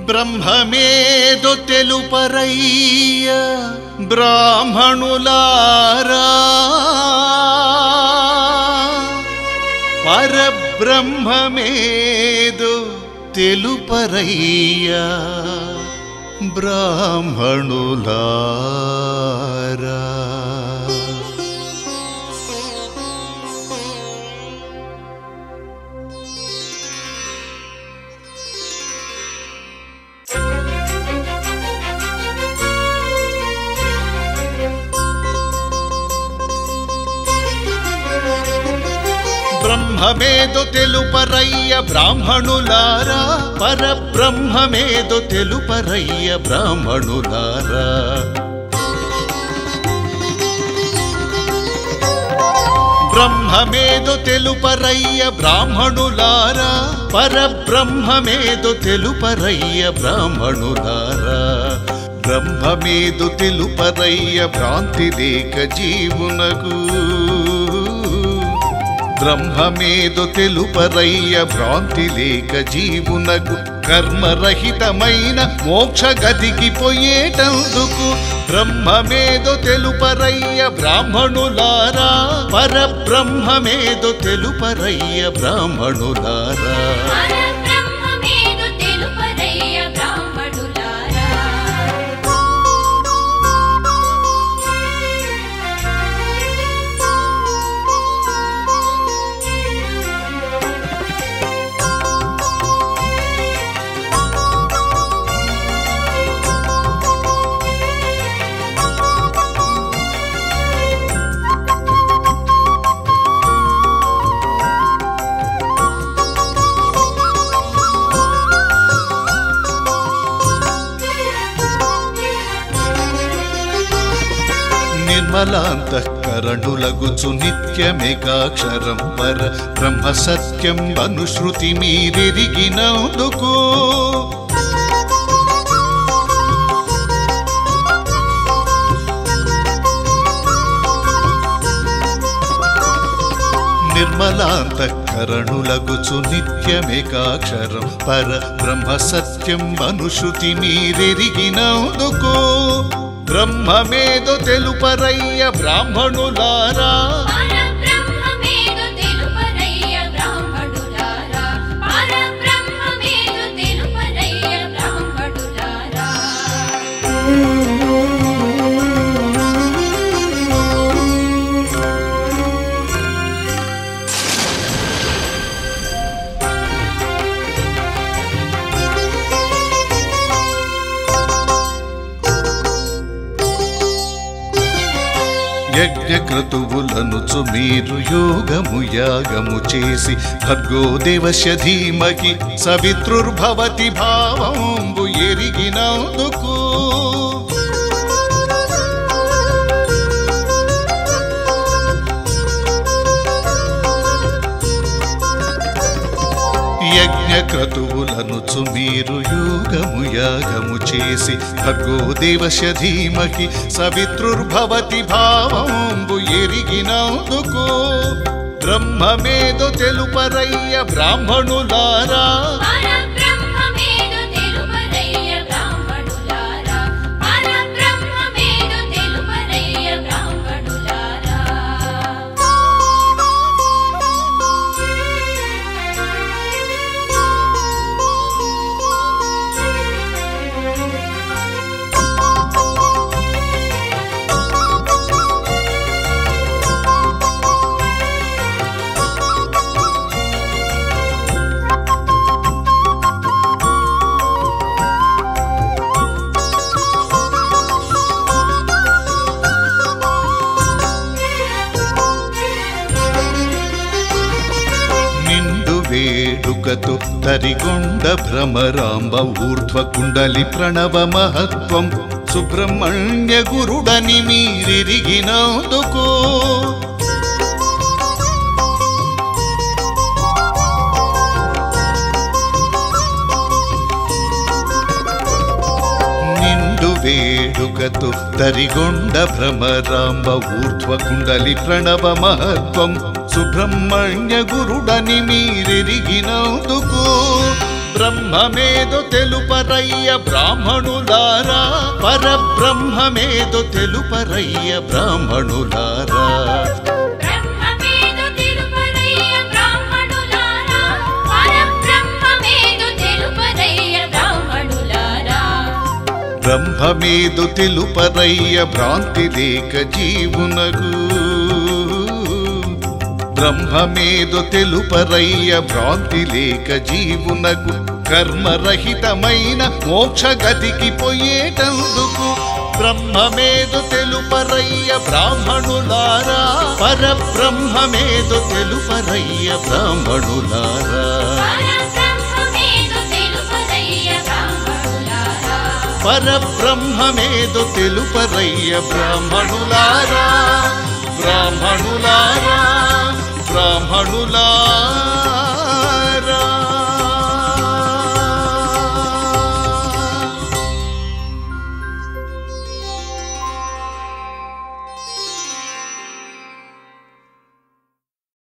బ్రహ్మమేదో తెలుపరయ్య బ్రాహ్మణులారా పరబ్రహ్మమేదో తెలుపరయ్య బ్రాహ్మణులారా బ్రహ్మమేదో తెలుపరయ్య బ్రాహ్మణులారా పరబ్రహ్మమేదో తెలుపరయ్య బ్రాహ్మణులారా బ్రహ్మమేదో తెలుపరయ్య బ్రాహ్మణులారా పరబ్రహ్మమేదో తెలుపరయ్య బ్రాహ్మణులారా బ్రహ్మమేదో తెలుపరయ్య భ్రాంతి లేక జీవునకు బ్రహ్మమేదో తెలుపరయ్య భ్రాంతి లేక జీవునకు కర్మరహితమైన మోక్ష గతికి పోయేటందుకు బ్రహ్మమేదో తెలుపరయ్య బ్రాహ్మణులారా పరబ్రహ్మమేదో తెలుపరయ్య బ్రాహ్మణులారా పరబ్రహ్మమేదో తెలుపరయ్య బ్రాహ్మణులారా నిర్మలాంతఃకరణులగుచు నిత్యమేకాక్షరం పర బ్రహ్మ సత్యం అనుశ్రుతి మీరెరిగినందుకు నిర్మలాంతఃకరణులగుచు నిత్యమేకాక్షరం పర బ్రహ్మ సత్యం అనుశ్రుతి మీరెరిగినందుకు బ్రహ్మమేదో తెలుపరయ్య బ్రాహ్మణులారా పరబ్రహ్మమేదో తెలుపరయ్య బ్రాహ్మణులారా పరబ్రహ్మమేదో తెలుపరయ్య బ్రాహ్మణులారా యజ్ఞక్రతువులనుచు మీరు యోగము యాగము చేసి భర్గోదేవస్య ధీమకి సవితృర్భవతి భావంబు ఎరిగినందుకు యజ్ఞక్రతువులనుచు మీరు యోగము యాగము చేసి భర్గోదేవస్య ధీమకి సవితృర్భవతి భావంబు ఎరిగినందుకు బ్రహ్మమేదో తెలుపరయ్య బ్రాహ్మణులారా పరబ్రహ్మమేదో తెలుపరయ్య బ్రాహ్మణులారా పరబ్రహ్మమేదో తెలుపరయ్య బ్రాహ్మణులారా నిండు వేడుకతో తరిగొండ భ్రమరాంబ ఊర్ధ్వ కుండలి ప్రణవ మహత్వం సుబ్రహ్మణ్య గురుడని మీరిరిగినందుకు నిండు వేడుకతో తరిగొండ భ్రమరాంబ ఊర్ధ్వ కుండలి ప్రణవ మహత్వం సుబ్రహ్మణ్య గురుడని మీరెరిగినందుకు బ్రహ్మమేదో తెలుపరయ్య బ్రాహ్మణులారా పరబ్రహ్మమేదో తెలుపరయ్య బ్రాహ్మణులారా బ్రహ్మమేదు తెలుపరయ్య బ్రాహ్మణులారా పరబ్రహ్మమేదు తెలుపరయ్య బ్రాహ్మణులారా బ్రహ్మమేదు తెలుపరయ్య భ్రాంతి లేక జీవునగు బ్రహ్మమేదు తెలుపరయ్య భ్రాంతి లేక జీవునకు కర్మరహితమైన మోక్ష గతికి పోయేటందుకు బ్రహ్మమేదు తెలుపరయ్య బ్రాహ్మణులారా పరబ్రహ్మమేదు తెలుపరయ్య బ్రాహ్మణులారా పరబ్రహ్మమేదు తెలుపరయ్య బ్రాహ్మణులారా పరబ్రహ్మమేదో తెలుపరయ్య బ్రాహ్మణులారా బ్రాహ్మణులారా బ్రాహ్మణులారా